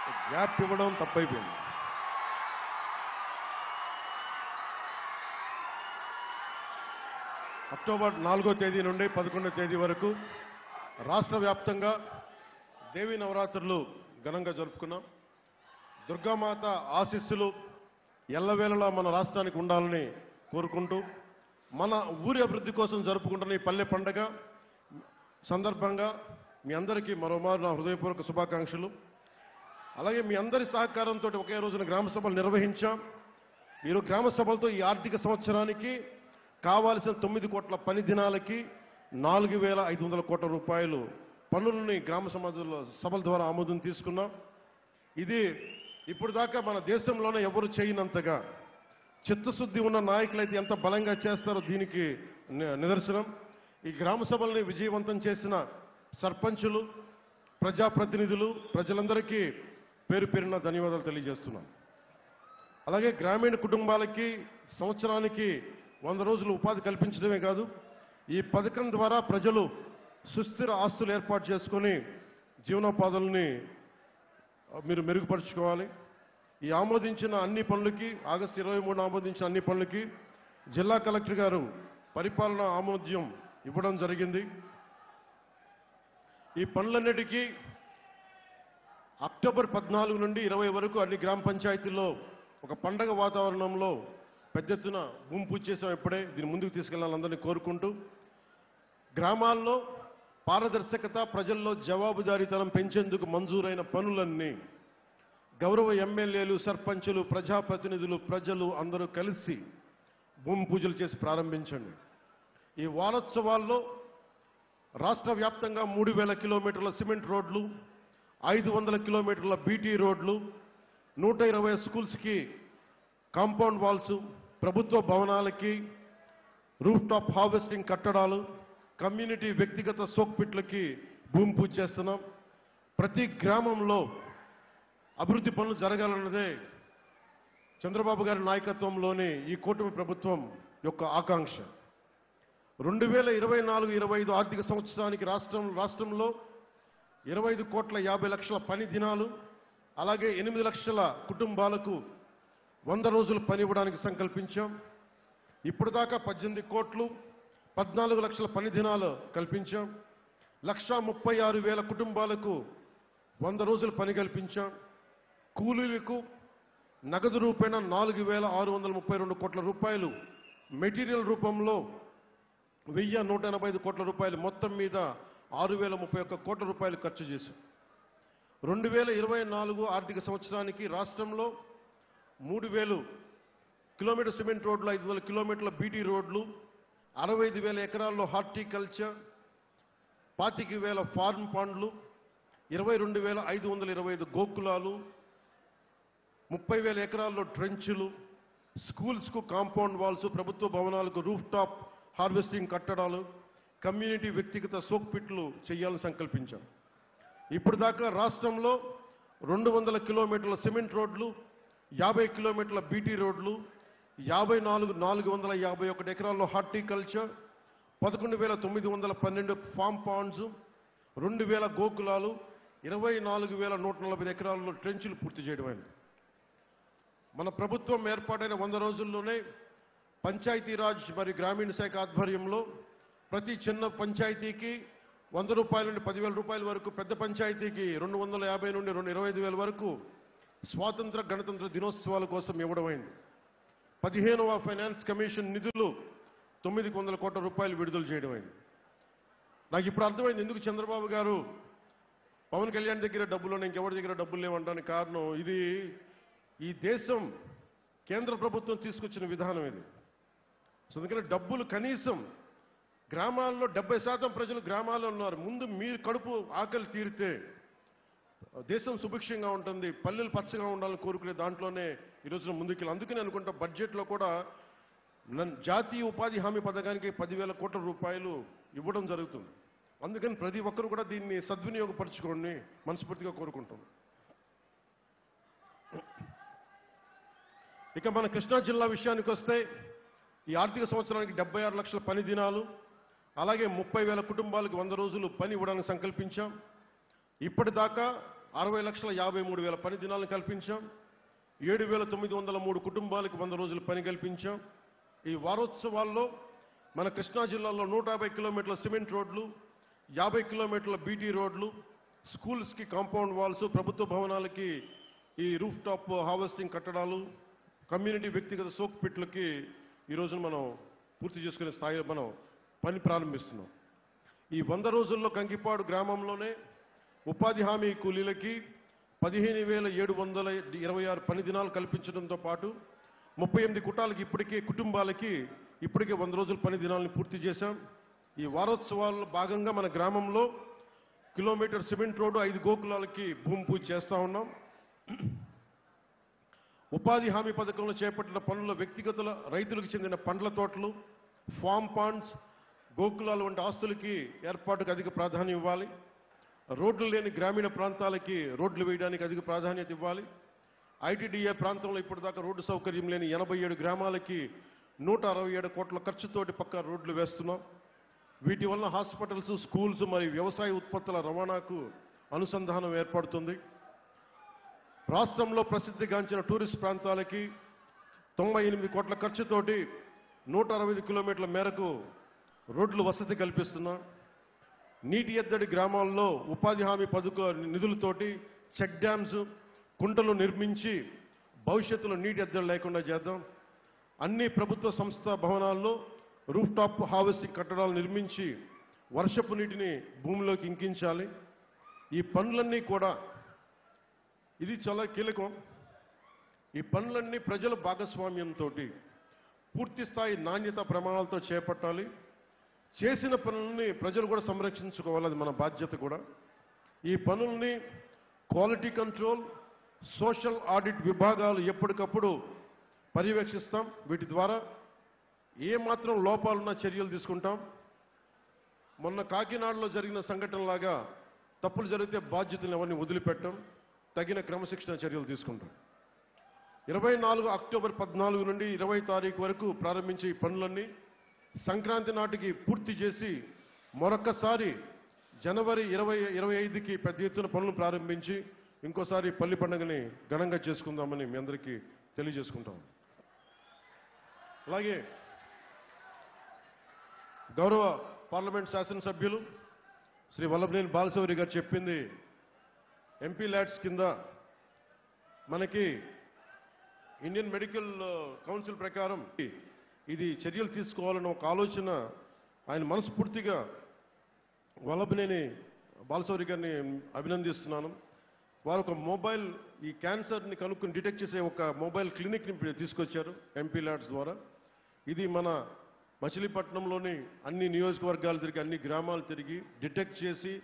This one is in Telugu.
గ్యాప్ ఇవ్వడం తప్పైపోయింది అక్టోబర్ నాలుగో తేదీ నుండి పదకొండో తేదీ వరకు రాష్ట్ర వ్యాప్తంగా దేవీ నవరాత్రులు ఘనంగా జరుపుకున్నాం దుర్గామాత ఆశీస్సులు ఎల్లవేళలా మన రాష్ట్రానికి ఉండాలని కోరుకుంటూ మన ఊరి అభివృద్ధి కోసం జరుపుకుంటున్న ఈ పల్లె పండగ సందర్భంగా మీ అందరికీ మరోమారు నా హృదయపూర్వక శుభాకాంక్షలు అలాగే మీ అందరి సహకారంతో ఒకే రోజున గ్రామ సభలు నిర్వహించాం మీరు గ్రామ సభలతో ఈ ఆర్థిక సంవత్సరానికి కావాల్సిన తొమ్మిది కోట్ల పని దినాలకి నాలుగు వేల ఐదు వందల కోట్ల రూపాయలు పన్నులని గ్రామ సమాజంలో సభల ద్వారా ఆమోదం తీసుకున్నాం ఇది ఇప్పుడు దాకా మన దేశంలోనే ఎవరు చేయనంతగా చిత్తశుద్ధి ఉన్న నాయకులైతే ఎంత బలంగా చేస్తారో దీనికి ని- నిదర్శనం ఈ గ్రామ సభల్ని విజయవంతం చేసిన సర్పంచులు ప్రజాప్రతినిధులు ప్రజలందరికీ పేరు పేరున ధన్యవాదాలు తెలియజేస్తున్నాం అలాగే గ్రామీణ కుటుంబాలకి సంవత్సరానికి వంద రోజులు ఉపాధి కల్పించడమే కాదు ఈ పథకం ద్వారా ప్రజలు సుస్థిర ఆస్తులు ఏర్పాటు చేసుకొని జీవనోపాధుల్ని మీరు మెరుగుపరుచుకోవాలి ఈ ఆమోదించిన అన్ని పనులకి ఆగస్టు ఇరవై మూడు ఆమోదించిన అన్ని పనులకి జిల్లా కలెక్టర్ గారు పరిపాలన ఆమోద్యం ఇవ్వడం జరిగింది ఈ పనులన్నిటికీ అక్టోబర్ పద్నాలుగు నుండి ఇరవై వరకు అన్ని గ్రామ పంచాయతీల్లో ఒక పండగ వాతావరణంలో పెద్ద ఎత్తున భూమి పూజ చేసాం ఇప్పుడే దీన్ని ముందుకు తీసుకెళ్లాలని అందరినీ కోరుకుంటూ గ్రామాల్లో పారదర్శకత ప్రజల్లో జవాబుదారీతనం పెంచేందుకు మంజూరైన పనులన్నీ గౌరవ ఎమ్మెల్యేలు సర్పంచులు ప్రజాప్రతినిధులు ప్రజలు అందరూ కలిసి భూమి పూజలు చేసి ప్రారంభించండి ఈ వారోత్సవాల్లో రాష్ట్ర వ్యాప్తంగా మూడు వేల కిలోమీటర్ల సిమెంట్ రోడ్లు ఐదు వందల కిలోమీటర్ల బీటీ రోడ్లు నూట ఇరవై స్కూల్స్కి కాంపౌండ్ వాల్స్ ప్రభుత్వ భవనాలకి రూఫ్ టాప్ హార్వెస్టింగ్ కట్టడాలు కమ్యూనిటీ వ్యక్తిగత సోక్పిట్లకి భూమి పూజ చేస్తున్నాం ప్రతి గ్రామంలో అభివృద్ధి పనులు జరగాలన్నదే చంద్రబాబు గారి నాయకత్వంలోని ఈ కూటమి ప్రభుత్వం యొక్క ఆకాంక్ష రెండు వేల ఇరవై నాలుగు ఇరవై ఐదు ఆర్థిక సంవత్సరానికి రాష్ట్రం రాష్ట్రంలో ఇరవై ఐదు కోట్ల యాభై లక్షల పని దినాలు అలాగే ఎనిమిది లక్షల కుటుంబాలకు వంద రోజులు పని ఇవ్వడానికి సంకల్పించాం ఇప్పుడు దాకా పద్దెనిమిది కోట్లు పద్నాలుగు లక్షల పని దినాలు కల్పించాం లక్షా ముప్పై ఆరు వేల కుటుంబాలకు వంద రోజులు పని కల్పించాం కూలీలకు నగదు రూపేణ నాలుగు వేల ఆరు వందల ముప్పై రెండు కోట్ల రూపాయలు మెటీరియల్ రూపంలో వెయ్యి నూట ఎనభై ఐదు కోట్ల రూపాయలు మొత్తం మీద ఆరు వేల ముప్పై ఒక్క కోట్ల రూపాయలు ఖర్చు చేశాం రెండు వేల ఇరవై నాలుగు ఆర్థిక సంవత్సరానికి రాష్ట్రంలో మూడు వేలు కిలోమీటర్ సిమెంట్ రోడ్లు ఐదు వందల కిలోమీటర్ల బీటీ రోడ్లు అరవై ఐదు వేల ఎకరాల్లో హార్టికల్చర్ పాతిక వేల ఫార్మ్ పండ్లు ఇరవై రెండు వేల ఐదు వందల ఇరవై ఐదు గోకులాలు ముప్పై వేల ఎకరాల్లో ట్రెంచులు స్కూల్స్కు కాంపౌండ్ వాల్స్ ప్రభుత్వ భవనాలకు రూఫ్ టాప్ హార్వెస్టింగ్ కట్టడాలు కమ్యూనిటీ వ్యక్తిగత సోక్పిట్లు చేయాలని సంకల్పించాం ఇప్పుడు దాకా రాష్ట్రంలో రెండు వందల కిలోమీటర్ల సిమెంట్ రోడ్లు యాభై కిలోమీటర్ల బీటీ రోడ్లు యాభై నాలుగు నాలుగు వందల యాభై ఒకటి ఎకరాల్లో హార్టికల్చర్ పదకొండు వేల తొమ్మిది వందల పన్నెండు ఫామ్ పాండ్స్ రెండు వేల గోకులాలు ఇరవై నాలుగు వేల నూట నలభై ఎకరాల్లో ట్రెంచులు పూర్తి చేయడమైంది మన ప్రభుత్వం ఏర్పాటైన వంద రోజుల్లోనే పంచాయతీరాజ్ మరియు గ్రామీణ శాఖ ఆధ్వర్యంలో ప్రతి చిన్న పంచాయతీకి వంద రూపాయల నుండి పదివేల రూపాయల వరకు పెద్ద పంచాయతీకి రెండు వందల యాభై నుండి రెండు ఇరవై ఐదు వేల వరకు స్వాతంత్ర గణతంత్ర దినోత్సవాల కోసం ఇవ్వడమైంది పదిహేనవ ఫైనాన్స్ కమిషన్ నిధులు తొమ్మిది వందల కోట్ల రూపాయలు విడుదల చేయడమైంది నాకు ఇప్పుడు అర్థమైంది ఎందుకు చంద్రబాబు గారు పవన్ కళ్యాణ్ దగ్గర డబ్బులు ఉన్నాయి, ఇంకెవరి దగ్గర డబ్బులు లేవంటానికి కారణం ఇది ఈ దేశం కేంద్ర ప్రభుత్వం తీసుకొచ్చిన విధానం ఇది సో అందుకని డబ్బులు కనీసం గ్రామాల్లో డెబ్బై శాతం ప్రజలు గ్రామాల్లో ఉన్నారు ముందు మీరు కడుపు ఆకలి తీరితే దేశం సుభిక్షంగా ఉంటుంది పల్లెలు పచ్చగా ఉండాలని కోరుకునే దాంట్లోనే ఈ రోజున ముందుకెళ్ళి అందుకని అనుకుంటా బడ్జెట్లో కూడా నన్- జాతీయ ఉపాధి హామీ పథకానికి పదివేల కోట్ల రూపాయలు ఇవ్వడం జరుగుతుంది అందుకని ప్రతి ఒక్కరు కూడా దీన్ని సద్వినియోగపరచుకోండి మనస్ఫూర్తిగా కోరుకుంటాం ఇక మన కృష్ణా జిల్లా విషయానికి వస్తే ఈ ఆర్థిక సంవత్సరానికి డెబ్బై ఆరు లక్షల పని దినాలు అలాగే ముప్పై వేల కుటుంబాలకు వంద రోజులు పని ఇవ్వడానికి సంకల్పించాం ఇప్పటిదాకా అరవై లక్షల యాభై మూడు వేల పని దినాలను కల్పించాం ఏడు వేల తొమ్మిది వందల మూడు కుటుంబాలకు వంద రోజులు పని కల్పించాం ఈ వారోత్సవాల్లో మన కృష్ణా జిల్లాలో నూట యాభై కిలోమీటర్ల సిమెంట్ రోడ్లు యాభై కిలోమీటర్ల బీటీ రోడ్లు స్కూల్స్కి కాంపౌండ్ వాల్స్ ప్రభుత్వ భవనాలకి ఈ రూఫ్ టాప్ హార్వెస్టింగ్ కట్టడాలు కమ్యూనిటీ వ్యక్తిగత సోక్ పిట్లకి ఈ రోజున మనం పూర్తి చేసుకునే స్థాయిలో మనం పని ప్రారంభిస్తున్నాం ఈ వంద రోజుల్లో కంకిపాడు గ్రామంలోనే ఉపాధి హామీ కూలీలకి పదిహేను వేల ఏడు వందల ఇరవై ఆరు పని దినాలు కల్పించడంతో పాటు ముప్పై ఎనిమిది కుటాలకి ఇప్పటికే కుటుంబాలకి ఇప్పటికే వంద రోజుల పని దినాలను పూర్తి చేశాం ఈ వారోత్సవాల్లో భాగంగా మన గ్రామంలో కిలోమీటర్ సిమెంట్ రోడ్డు ఐదు గోకులాలకి భూమి పూజ చేస్తా ఉన్నాం ఉపాధి హామీ పథకంలో చేపట్టిన పనుల వ్యక్తిగతుల రైతులకు చెందిన పండ్ల తోటలు ఫామ్ పాండ్స్ గోకులాలు వంటి ఆస్తులకి ఏర్పాటుకు అధిక ప్రాధాన్యం ఇవ్వాలి రోడ్లు లేని గ్రామీణ ప్రాంతాలకి రోడ్లు వేయడానికి అధిక ప్రాధాన్యత ఇవ్వాలి ఐటీడీఏ ప్రాంతంలో ఇప్పటిదాకా రోడ్డు సౌకర్యం లేని ఎనభై ఏడు గ్రామాలకి నూట అరవై ఏడు కోట్ల ఖర్చుతోటి పక్క రోడ్లు వేస్తున్నాం వీటి వలన హాస్పిటల్స్ స్కూల్స్ మరియు వ్యవసాయ ఉత్పత్తుల రవాణాకు అనుసంధానం ఏర్పడుతుంది రాష్ట్రంలో ప్రసిద్ధిగాంచిన టూరిస్ట్ ప్రాంతాలకి తొంభై ఎనిమిది కోట్ల ఖర్చుతోటి నూట అరవై ఐదు కిలోమీటర్ల మేరకు రోడ్లు వసతి కల్పిస్తున్నాం నీటి ఎద్దడి గ్రామాల్లో ఉపాధి హామీ పథక నిధులతోటి చెక్ డ్యామ్స్ కుంటలు నిర్మించి భవిష్యత్తులో నీటి ఎద్దడి లేకుండా చేద్దాం అన్ని ప్రభుత్వ సంస్థ భవనాల్లో రూఫ్ టాప్ హార్వెస్టింగ్ కట్టడాలు నిర్మించి వర్షపు నీటిని భూమిలోకి ఇంకించాలి ఈ పనులన్నీ కూడా ఇది చాలా కీలకం ఈ పనులన్నీ ప్రజల భాగస్వామ్యంతో పూర్తి స్థాయి నాణ్యత ప్రమాణాలతో చేపట్టాలి చేసిన పనుల్ని ప్రజలు కూడా సంరక్షించుకోవాలి అది మన బాధ్యత కూడా ఈ పనుల్ని క్వాలిటీ కంట్రోల్ సోషల్ ఆడిట్ విభాగాలు ఎప్పటికప్పుడు పర్యవేక్షిస్తాం వీటి ద్వారా ఏ మాత్రం లోపాలున్న చర్యలు తీసుకుంటాం మొన్న కాకినాడలో జరిగిన సంఘటనలాగా తప్పులు జరిగితే బాధ్యతలు ఎవరిని వదిలిపెట్టం తగిన క్రమశిక్షణ చర్యలు తీసుకుంటాం ఇరవై నాలుగు అక్టోబర్ పద్నాలుగు నుండి ఇరవై తారీఖు వరకు ప్రారంభించే ఈ పనులన్నీ సంక్రాంతి నాటికి పూర్తి చేసి మరొక్కసారి జనవరి ఇరవై ఇరవై ఐదుకి పెద్ద ఎత్తున పనులు ప్రారంభించి ఇంకోసారి పల్లి పండుగని ఘనంగా చేసుకుందామని మీ అందరికీ తెలియజేసుకుంటాం అలాగే గౌరవ పార్లమెంట్ శాసనసభ్యులు శ్రీ వల్లభనేని బాలశౌరి గారు చెప్పింది ఎంపీ ల్యాడ్స్ కింద మనకి ఇండియన్ మెడికల్ కౌన్సిల్ ప్రకారం ఇది చర్యలు తీసుకోవాలన్న ఒక ఆలోచన ఆయన మనస్ఫూర్తిగా వల్లభనేని బాలశౌరి గారిని అభినందిస్తున్నాను వారు ఒక మొబైల్ ఈ క్యాన్సర్ని కనుక్కుని డిటెక్ట్ చేసే ఒక మొబైల్ క్లినిక్ని తీసుకొచ్చారు ఎంపీ ల్యాడ్స్ ద్వారా ఇది మన మచిలీపట్నంలోని అన్ని నియోజకవర్గాలు తిరిగి అన్ని గ్రామాలు తిరిగి డిటెక్ట్ చేసి